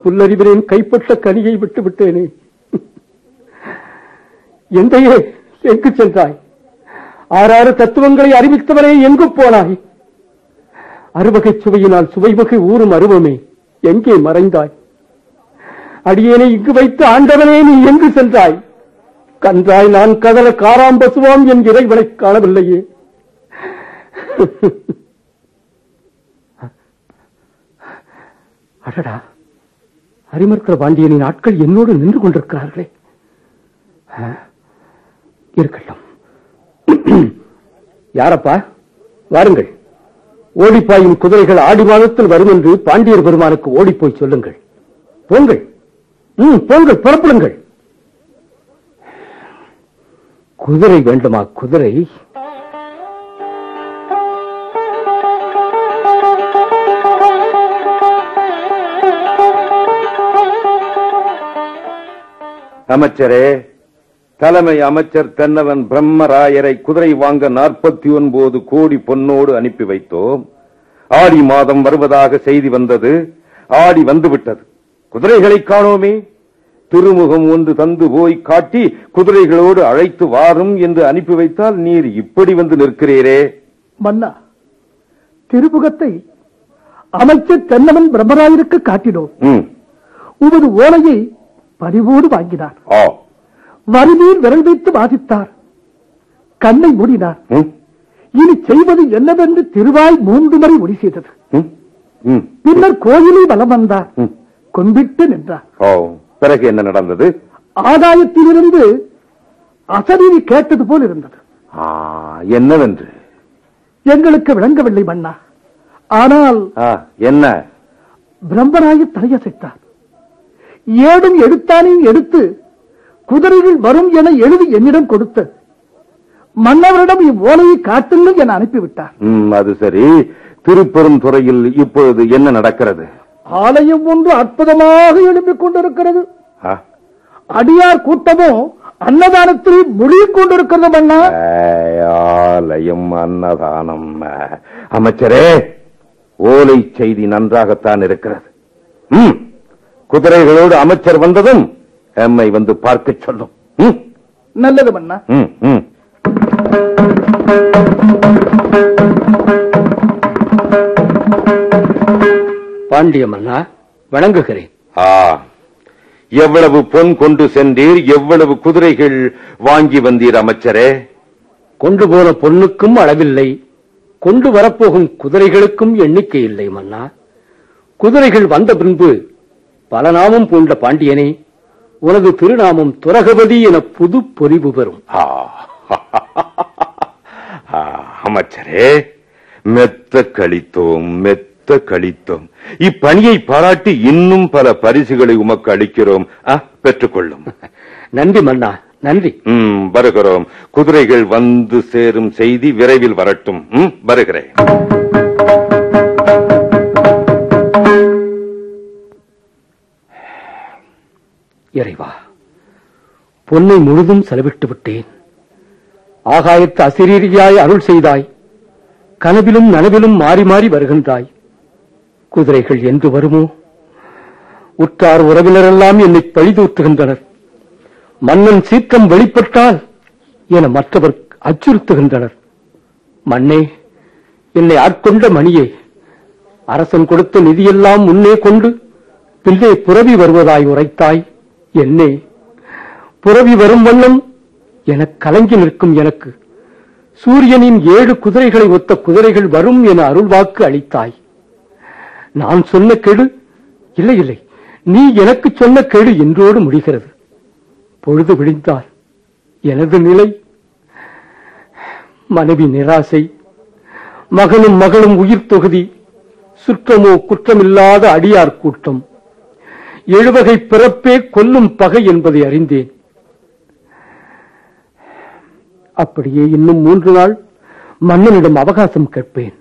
புல்லறிவினின் கைப்பட்ட கனியை விட்டு விட்டேனே எந்தையே எங்கு சென்றாய் ஆறாறு தத்துவங்களை அறிவித்தவனே எங்கு போனாய் அறுவகை சுவையினால் சுவைவகை ஊறும் அருவமே எங்கே மறைந்தாய் அடியேனை இங்கு வைத்து ஆண்டவனே நீ எங்கு சென்றாய் கன்றாய் நான் கதல காராம்பசுவாம் என் இறைவனை காணவில்லையே அடடா அரிமர்க்கிற பாண்டியனின் ஆட்கள் என்னோடு நின்று கொண்டிருக்கிறார்களே ஆ, இருக்கட்டும் யாரப்பா வாருங்கள் ஓடிப்பாயும் குதிரைகள் ஆடி மாதத்தில் வரும் என்று பாண்டியர் பெருமானுக்கு ஓடிப்போய் சொல்லுங்கள் போங்கள் ம் போங்கள் புறப்படுங்கள் குதிரை வேண்டுமா குதிரை அமைச்சரே தலைமை அமைச்சர் தென்னவன் பிரம்மராயரை குதிரை வாங்க நாற்பத்தி ஒன்பது கோடி பொன்னோடு அனுப்பி வைத்தோம் ஆடி மாதம் வருவதாக செய்தி வந்தது ஆடி வந்துவிட்டது குதிரைகளை காணோமே திருமுகம் ஒன்று தந்து போய் காட்டி குதிரைகளோடு அழைத்து வாரும் என்று அனுப்பி வைத்தால் நீர் இப்படி வந்து நிற்கிறீரே மன்னா திருமுகத்தை அமைச்சர் தென்னவன் பிரம்மராயருக்கு காட்டினோம் ம், உமது ஓலையை பரிவோடு வாங்கினார் ஆ, வறுநீர் விரல் வைத்து வாசித்தார் கண்ணை மூடினார் ம், இனி செய்வது என்னவென்று திருவாய் மூன்று முறை ஒளி செய்தது ம், ம், பின்னர் கோயிலில் வலம் வந்தார் ம். கொம்பிட்டு நின்றார் ஓ பிறகு என்ன நடந்தது ஆதாயத்திலிருந்து அசரீரி கேட்டது போல் இருந்தது ஆ, என்னவென்று எங்களுக்கு விளங்கவில்லை மன்னா ஆனால் ஆ, என்ன பிரம்மராயர் தலையசைத்தார் ஏடும் எடுத்தானையும் எடுத்து குதிரைகள் வரும் என எழுதி என்னிடம் கொடுத்து மன்னவரிடம் இவ்வோலையை காட்டுங்கள் என அனுப்பிவிட்டார் ம், அது சரி திருப்பெருந்துறையில் இப்பொழுது என்ன நடக்கிறது ஆலயம் ஒன்று அற்புதமாக எழுப்பிக் கொண்டிருக்கிறது ஆ, அடியார் கூட்டமோ அன்னதானத்தில் முழுகிக் கொண்டிருக்கிறது மன்னா ஏய், ஆலயம் அன்னதானம் ஆ, அமைச்சரே ஓலை செய்தி நன்றாகத்தான் இருக்கிறது ம், குதிரைகளோடு அமைச்சர் வந்ததும் எம்மை வந்து பார்க்கச் சொல்லும் ம், நல்லது மன்னா ம், ம். பாண்டிய மன்னா வணங்குகிறேன் ஆ எவ்வளவு பொன் கொண்டு சென்றீர் எவ்வளவு குதிரைகள் வாங்கி வந்தீர் அமைச்சரே கொண்டு போன பொன்னுக்கும் அளவில்லை கொண்டு வரப்போகும் குதிரைகளுக்கும் எண்ணிக்கை இல்லை மன்னா குதிரைகள் வந்த பின்பு பல நாமம் பூண்ட பாண்டியனே உனது திருநாமம் துரகவதி என புது பொறிவு பெறும் ஆ. ஆ, அமைச்சரே மெத்த கழித்தோம் மெத்த கழித்தோம் இப்பணியை பாராட்டி இன்னும் பல பரிசுகளை உமக்கு அளிக்கிறோம் ஆ, பெற்றுக்கொள்ளும் நன்றி மன்னா நன்றி ம், வருகிறோம் குதிரைகள் வந்து சேரும் செய்தி விரைவில் வரட்டும் ம், வருகிறேன் இறைவா பொன்னை முழுதும் செலவிட்டு விட்டேன் ஆகாயத்து அசிரீரியாய் அருள் செய்தாய் கனவிலும் நனவிலும் மாறி மாறி வருகின்றாய் குதிரைகள் என்று வருமோ உற்றார் உறவினரெல்லாம் என்னை பழிதூற்றுகின்றனர் மன்னன் சீற்றம் வெளிப்பட்டால் என மற்றவர் அச்சுறுத்துகின்றனர் மண்ணே என்னை ஆட்கொண்ட மணியே அரசன் கொடுத்த நிதியெல்லாம் முன்னே கொண்டு பிள்ளை புரவி வருவதாய் உரைத்தாய் என்னே புரவி வரும் வண்ணம் எனக் கலங்கி நிற்கும் எனக்கு சூரியனின் ஏழு குதிரைகளை ஒத்த குதிரைகள் வரும் என அருள்வாக்கு அளித்தாய் நான் சொன்ன கெடு இல்லை இல்லை நீ எனக்கு சொன்ன கெடு இன்றோடு முடிகிறது பொழுது விடிந்தால் எனது நிலை மனைவி நிராசை மகனும் மகளும் உயிர் தொகுதி சுற்றமோ குற்றமில்லாத அடியார் கூட்டம் எழுவகை பிறப்பே கொல்லும் பகை என்பதை அறிந்தேன் அப்படியே இன்னும் மூன்று நாள் மன்னனிடம் அவகாசம் கேட்பேன்